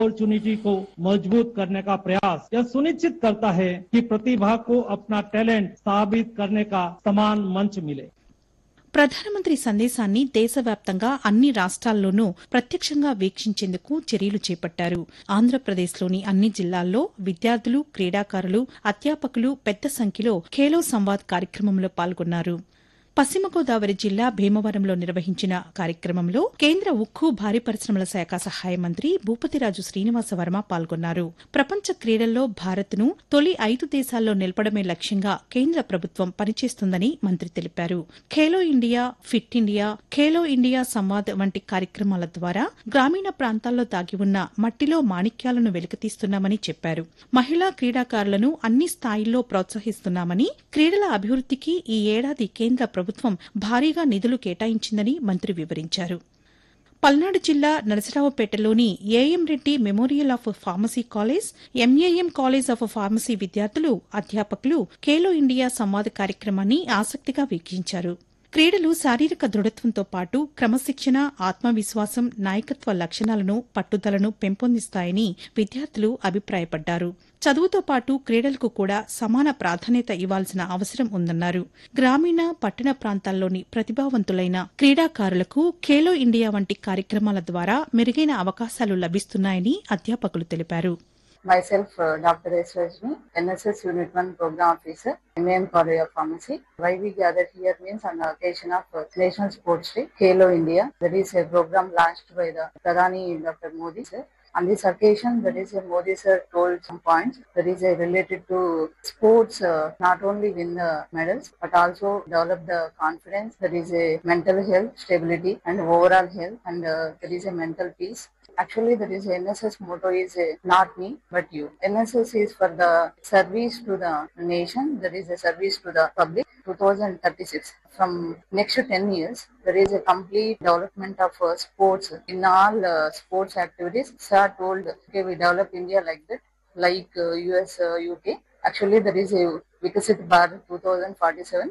Opportunity को मजबूत करने का प्रयास यह सुनिश्चित करता है कि प्रतिभा को अपना टैलेंट साबित करने का समान मंच मिले ప్రధానమంత్రి సందేశాన్ని దేశవ్యాప్తంగా అన్ని రాష్ట్రాల్లోనూ ప్రత్యక్షంగా వీక్షించేందుకు చర్యలు చేపట్టారు ఆంధ్రప్రదేశ్లోని అన్ని జిల్లాల్లో విద్యార్థులు క్రీడాకారులు అధ్యాపకులు పెద్ద సంఖ్యలో ఖేలో సంవాద్ కార్యక్రమంలో పాల్గొన్నారు పశ్చిమ గోదావరి జిల్లా భీమవరంలో నిర్వహించిన కార్యక్రమంలో కేంద్ర ఉక్కు భారీ పరిశ్రమల శాఖ సహాయ మంత్రి భూపతిరాజు శ్రీనివాస వర్మ పాల్గొన్నారు ప్రపంచ క్రీడల్లో భారత్ను తొలి ఐదు దేశాల్లో నిలపడమే లక్ష్యంగా కేంద్ర ప్రభుత్వం పనిచేస్తుందని మంత్రి తెలిపారు Khelo India fit India Khelo India Samvad వంటి కార్యక్రమాల ద్వారా గ్రామీణ ప్రాంతాల్లో దాగి ఉన్న మట్టిలో మాణిక్యాలను వెలికితీస్తున్నామని చెప్పారు మహిళా క్రీడాకారులను అన్ని స్థాయిల్లో ప్రోత్సహిస్తున్నామని క్రీడల అభివృద్దికి ఈ ఏడాది కేంద్ర ప్రభుత్వం భారీగా నిధులు కేటాయించిందని మంత్రి వివరించారు పల్నాడు జిల్లా నరసరావుపేటలోని AM Reddy memorial of pharmacy college MAM college of pharmacy విద్యార్థులు అధ్యాపకులు ఖేలో ఇండియా సంవాద కార్యక్రమాన్ని ఆసక్తిగా వీక్షించారు క్రీడలు శారీరక దృఢత్వంతో పాటు క్రమశిక్షణ ఆత్మవిశ్వాసం నాయకత్వ లక్షణాలను పట్టుదలను పెంపొందిస్తాయని విద్యార్థులు అభిప్రాయపడ్డారు చదువుతో పాటు క్రీడలకు కూడా సమాన ప్రాధాన్యత ఇవ్వాల్సిన అవసరం ఉందన్నారు గ్రామీణ పట్టణ ప్రాంతాల్లోని ప్రతిభావంతులైన క్రీడాకారులకు ఖేలో ఇండియా వంటి కార్యక్రమాల ద్వారా మెరుగైన అవకాశాలు లభిస్తున్నాయని అధ్యాపకులు తెలిపారు Myself, uh, Dr. S. Rajni, NSS Unit 1 Program Officer, MAM College of Pharmacy. Why we gather here means on the occasion of uh, National Sports Day, Halo India. That is a program launched by the Pradhani Dr. Modi sir. On this occasion, that is a Modi sir told some points that is uh, related to sports, uh, not only win the medals, but also develop the confidence, that is a mental health, stability, and overall health, and uh, there is a mental peace. Actually, there is a NSS motto is uh, not me, but you. NSS is for the service to the nation. There is a service to the public. 2036. From next to 10 years, there is a complete development of uh, sports in all uh, sports activities. Sir told, okay, we develop India like that, like uh, US, uh, UK. Actually, there is a Vikasit Bharat 2047.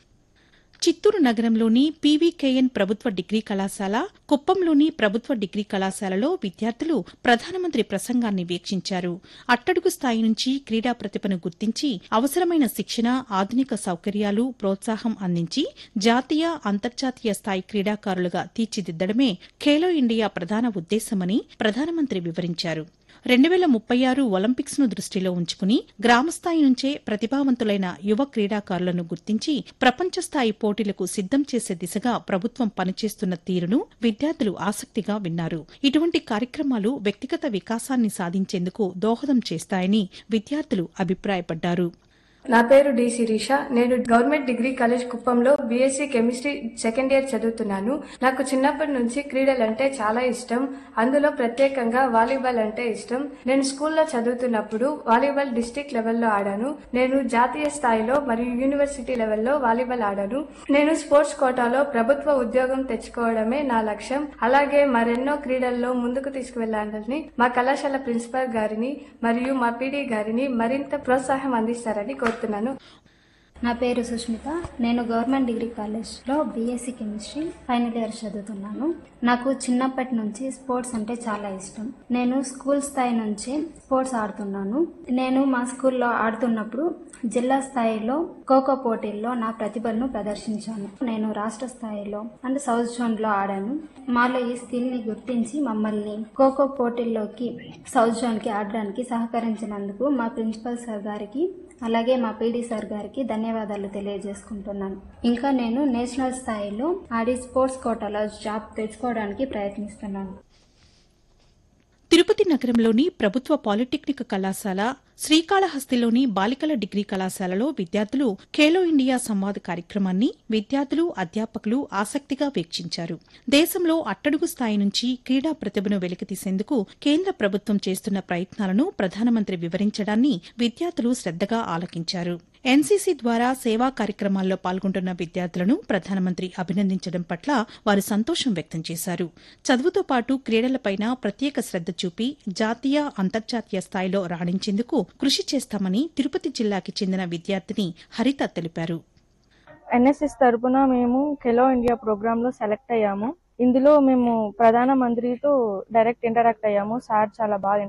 Chittoor నగరంలోని PVKN ప్రభుత్వ degree కళాశాల కుప్పంలోని ప్రభుత్వ degree కళాశాలలో విద్యార్థులు ప్రధానమంత్రి ప్రసంగాన్ని వీక్షించారు అట్టడుగు స్థాయి నుంచి క్రీడా ప్రతిభను గుర్తించి అవసరమైన శిక్షణ ఆధునిక సౌకర్యాలు ప్రోత్సాహం అందించి జాతీయ అంతర్జాతీయ స్థాయి క్రీడాకారులుగా తీర్చిదిద్దడమే ఖేలో ఇండియా ప్రధాన ఉద్దేశమని ప్రధానమంత్రి వివరించారు రెండు వేల ముప్పై ఆరు ఒలింపిక్స్ ను దృష్టిలో ఉంచుకుని గ్రామస్థాయి నుంచే ప్రతిభావంతులైన యువ క్రీడాకారులను గుర్తించి ప్రపంచ స్థాయి పోటీలకు సిద్దం చేసే దిశగా ప్రభుత్వం పనిచేస్తున్న తీరును విద్యార్థులు ఆసక్తిగా విన్నారు ఇటువంటి కార్యక్రమాలు వ్యక్తిగత వికాసాన్ని సాధించేందుకు దోహదం చేస్తాయని విద్యార్థులు అభిప్రాయపడ్డారు నా పేరు డి శిరీష నేను గవర్నమెంట్ డిగ్రీ కాలేజ్ కుప్పంలో బీఎస్సీ కెమిస్ట్రీ సెకండ్ ఇయర్ చదువుతున్నాను నాకు చిన్నప్పటి నుంచి క్రీడలు అంటే చాలా ఇష్టం అందులో ప్రత్యేకంగా వాలీబాల్ అంటే ఇష్టం నేను స్కూల్లో చదువుతున్నప్పుడు వాలీబాల్ డిస్టిక్ లెవెల్లో ఆడాను నేను జాతీయ స్థాయిలో మరియు యూనివర్సిటీ లెవెల్లో వాలీబాల్ ఆడాను నేను స్పోర్ట్స్ కోటాలో ప్రభుత్వ ఉద్యోగం తెచ్చుకోవడమే నా లక్ష్యం అలాగే మరెన్నో క్రీడల్లో ముందుకు తీసుకువెళ్లాలని మా కళాశాల ప్రిన్సిపల్ గారిని మరియు మా పీడీ గారిని మరింత ప్రోత్సాహం అందిస్తారని కోరుతున్నాను నా పేరు సుష్మిత నేను గవర్నమెంట్ డిగ్రీ కాలేజ్లో బీఎస్సీ కెమిస్ట్రీ ఫైనల్ ఇయర్ చదువుతున్నాను నాకు చిన్నప్పటి నుంచి స్పోర్ట్స్ అంటే చాలా ఇష్టం నేను స్కూల్ స్థాయి నుంచి స్పోర్ట్స్ ఆడుతున్నాను నేను మా స్కూల్లో ఆడుతున్నప్పుడు జిల్లా స్థాయిలో ఖోఖో పోటీల్లో నా ప్రతిభను ప్రదర్శించాను నేను రాష్ట్ర స్థాయిలో అండ్ సౌత్ జోన్లో ఆడాను మాలో ఈ స్కిల్ని గుర్తించి మమ్మల్ని ఖోఖో పోటీల్లోకి సౌత్ జోన్కి ఆడడానికి సహకరించినందుకు మా ప్రిన్సిపల్ సార్ గారికి అలాగే మా పీడీ సార్ గారికి ధన్యవాదాలు తెలియజేసుకుంటున్నాను ఇంకా నేను నేషనల్ స్థాయిలో ఆడి స్పోర్ట్స్ కోటాలో జాబ్ తెచ్చుకోవడానికి ప్రయత్నిస్తున్నాను తిరుపతి నగరంలోని ప్రభుత్వ పాలిటెక్నిక్ కళాశాల శ్రీకాళహస్తిలోని బాలికల డిగ్రీ కళాశాలలో విద్యార్థులు ఖేలో ఇండియా సంవాద్ కార్యక్రమాన్ని విద్యార్థులు అధ్యాపకులు ఆసక్తిగా వీక్షించారు దేశంలో అట్టడుగు స్థాయి నుంచి క్రీడా ప్రతిభను వెలికితీసేందుకు కేంద్ర ప్రభుత్వం చేస్తున్న ప్రయత్నాలను ప్రధానమంత్రి వివరించడాన్ని విద్యార్థులు శ్రద్దగా ఆలకించారు ఎన్సీసీ ద్వారా సేవా కార్యక్రమాల్లో పాల్గొంటున్న విద్యార్థులను ప్రధానమంత్రి అభినందించడం పట్ల వారు సంతోషం వ్యక్తం చేశారు చదువుతో పాటు క్రీడలపైన ప్రత్యేక శ్రద్ద చూపి జాతీయ అంతర్జాతీయ స్థాయిలో రాణించేందుకు కృషి చేస్తామని తిరుపతి జిల్లాకి చెందిన విద్యార్థిని హరిత తెలిపారు ఎన్ఎస్ఎస్ తరపున మేము ఖెలో ఇండియా ప్రోగ్రామ్ లో సెలెక్ట్ అయ్యాము ఇందులో మేము ప్రధాన మంత్రితో డైరెక్ట్ ఇంటరాక్ట్ అయ్యాము సార్ చాలా బాగా